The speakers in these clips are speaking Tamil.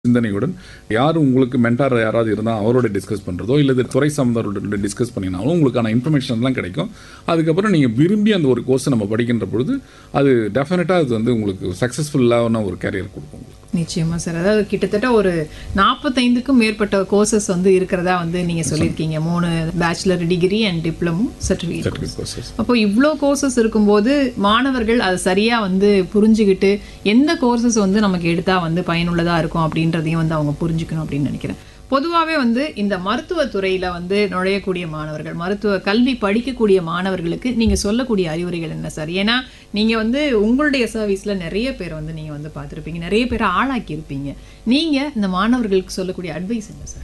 சிந்தனையுடன் யார் உங்களுக்கு மென்டார் யாராவது இருந்தால் அவரோட டிஸ்கஸ் பண்ணுறதோ இல்லை துறை சார்ந்தவரோட டிஸ்கஸ் பண்ணினாலும் உங்களுக்கான இன்ஃபர்மேஷன்லாம் கிடைக்கும் அதுக்கப்புறம் நீங்கள் விரும்பி அந்த ஒரு கோர்ஸை நம்ம படிக்கின்ற பொழுது அது டெஃபினட்டாக அது வந்து உங்களுக்கு சக்ஸஸ்ஃபுல்லான ஒரு கேரியர் கொடுக்கும் உங்களுக்கு நிச்சயமா சார் அதாவது கிட்டத்தட்ட ஒரு நாற்பத்தைந்துக்கும் மேற்பட்ட கோர்சஸ் வந்து இருக்கிறதா வந்து நீங்க சொல்லியிருக்கீங்க மூணு bachelor degree and diploma certificate certificate courses அப்போ இவ்வளோ கோர்சஸ் இருக்கும்போது மாணவர்கள் அதை சரியா வந்து புரிஞ்சுக்கிட்டு எந்த கோர்சஸ் வந்து நமக்கு எடுத்தா வந்து பயனுள்ளதா இருக்கும் அப்படின்றதையும் வந்து அவங்க புரிஞ்சுக்கணும் அப்படின்னு நினைக்கிறேன் பொதுவாகவே வந்து இந்த மருத்துவ துறையில வந்து நுழையக்கூடிய மாணவர்கள் மருத்துவ கல்வி படிக்கக்கூடிய மாணவர்களுக்கு நீங்க சொல்லக்கூடிய அறிவுரைகள் என்ன சார் ஏன்னா நீங்க வந்து உங்களுடைய சர்வீஸ்ல நிறைய பேர் வந்து நீங்க வந்து பார்த்துருப்பீங்க நிறைய பேரை ஆளாக்கி இருப்பீங்க நீங்க இந்த மாணவர்களுக்கு சொல்லக்கூடிய அட்வைஸ் என்ன சார்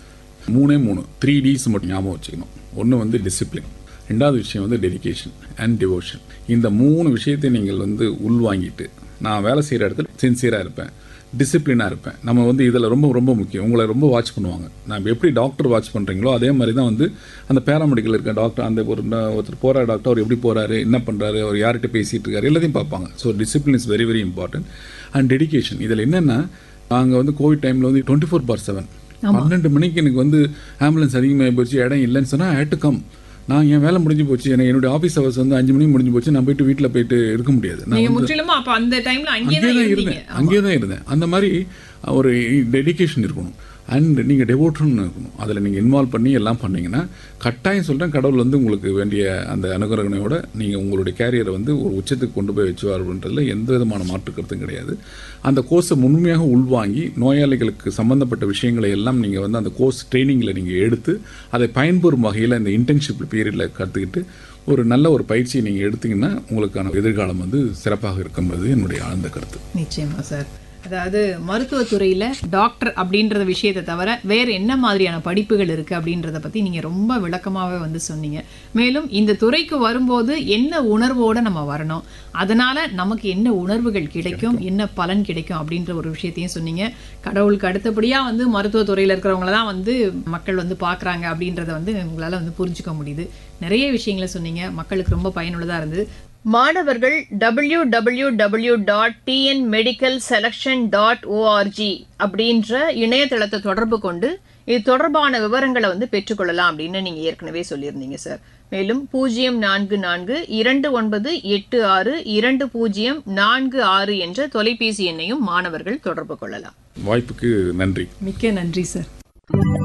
மூணே மூணு த்ரீ டிஸ் மட்டும் ஞாபகம் வச்சுக்கணும் ஒன்று வந்து டிசிப்ளின் ரெண்டாவது விஷயம் வந்து டெடிகேஷன் அண்ட் டிவோஷன் இந்த மூணு விஷயத்தை நீங்கள் வந்து உள்வாங்கிட்டு நான் வேலை செய்கிற இடத்துல சின்சியராக இருப்பேன் டிசிப்ளினாக இருப்பேன் நம்ம வந்து இதில் ரொம்ப ரொம்ப முக்கியம் உங்களை ரொம்ப வாட்ச் பண்ணுவாங்க நான் எப்படி டாக்டர் வாட்ச் பண்ணுறீங்களோ அதே மாதிரி தான் வந்து அந்த பேராமெடிக்கல் இருக்க டாக்டர் அந்த ஒரு ந- ஒருத்தர் போகிற டாக்டர் அவர் எப்படி போகிறாரு என்ன பண்ணுறாரு அவர் யார்கிட்ட பேசிகிட்டு இருக்காரு எல்லாத்தையும் பார்ப்பாங்க so discipline is very very important and dedication இதில் என்னென்னா நாங்கள் வந்து கோவிட் டைமில் வந்து டுவெண்ட்டி ஃபோர் பார் செவன் பன்னெண்டு மணிக்கு எனக்கு வந்து ஆம்புலன்ஸ் அதிகமாக போச்சு இடம் இல்லைன்னு சொன்னால் ஹேட் டு கம் நான் என் வேலை முடிஞ்சு போச்சு எனக்கு என்னுடைய ஆஃபீஸ் ஹவர்ஸ் வந்து அஞ்சு மணிக்கு முடிஞ்சு போச்சு நான் போயிட்டு வீட்டில் போயிட்டு இருக்க முடியாது நான் நீங்க முற்றிலுமா அப்ப அந்த டைம்ல அங்கேயே அங்கேயே தான் தான் இருந்தீங்க இருந்தேன் அங்கேயே தான் இருந்தேன் அந்த மாதிரி ஒரு டெடிகேஷன் இருக்கணும் அண்ட் நீங்கள் டெவோட்டன் இருக்கணும் அதில் நீங்கள் இன்வால்வ் பண்ணி எல்லாம் பண்ணீங்கன்னா கட்டாயம் சொல்கிறேன் கடவுள் வந்து உங்களுக்கு வேண்டிய அந்த அனுகரணையோட நீங்கள் உங்களுடைய கேரியரை வந்து ஒரு உச்சத்துக்கு கொண்டு போய் வச்சுவார்ன்றதுல எந்த விதமான மாற்று கருத்தும் கிடையாது அந்த கோர்ஸை முழுமையாக உள்வாங்கி நோயாளிகளுக்கு சம்பந்தப்பட்ட விஷயங்களை எல்லாம் நீங்கள் வந்து அந்த கோர்ஸ் ட்ரைனிங்கில் நீங்கள் எடுத்து அதை பயன்பெறும் வகையில் இந்த இன்டர்ன்ஷிப் பீரியடில் கற்றுக்கிட்டு ஒரு நல்ல ஒரு பயிற்சியை நீங்கள் எடுத்தீங்கன்னா உங்களுக்கான எதிர்காலம் வந்து சிறப்பாக இருக்கும்போது என்னுடைய ஆழ்ந்த கருத்து நிச்சயமா சார் அதாவது மருத்துவத்துறையில டாக்டர் அப்படின்றத விஷயத்தை தவிர வேற என்ன மாதிரியான படிப்புகள் இருக்கு அப்படின்றத பத்தி நீங்க ரொம்ப விளக்கமாவே வந்து சொன்னீங்க மேலும் இந்த துறைக்கு வரும்போது என்ன உணர்வோட நம்ம வரணும் அதனால நமக்கு என்ன உணர்வுகள் கிடைக்கும் என்ன பலன் கிடைக்கும் அப்படின்ற ஒரு விஷயத்தையும் சொன்னீங்க கடவுளுக்கு அடுத்தபடியா வந்து மருத்துவத்துறையில இருக்கிறவங்கள தான் வந்து மக்கள் வந்து பார்க்கறாங்க அப்படின்றத வந்து உங்களால வந்து புரிஞ்சுக்க முடியுது நிறைய விஷயங்களை சொன்னீங்க மக்களுக்கு ரொம்ப பயனுள்ளதா இருந்தது மாணவர்கள் W W W dot TN medical selection dot ORG அப்படின்ற இணையதளத்தை தொடர்பு கொண்டு இது தொடர்பான விவரங்களை வந்து பெற்றுக்கொள்ளலாம் அப்படின்னு நீங்க ஏற்கனவே சொல்லியிருந்தீங்க சார் மேலும் பூஜ்ஜியம் நான்கு நான்கு இரண்டு ஒன்பது எட்டு ஆறு இரண்டு பூஜ்ஜியம் நான்கு ஆறு என்ற தொலைபேசி எண்ணையும் மாணவர்கள் தொடர்பு கொள்ளலாம் வாய்ப்புக்கு நன்றி மிக்க நன்றி சார்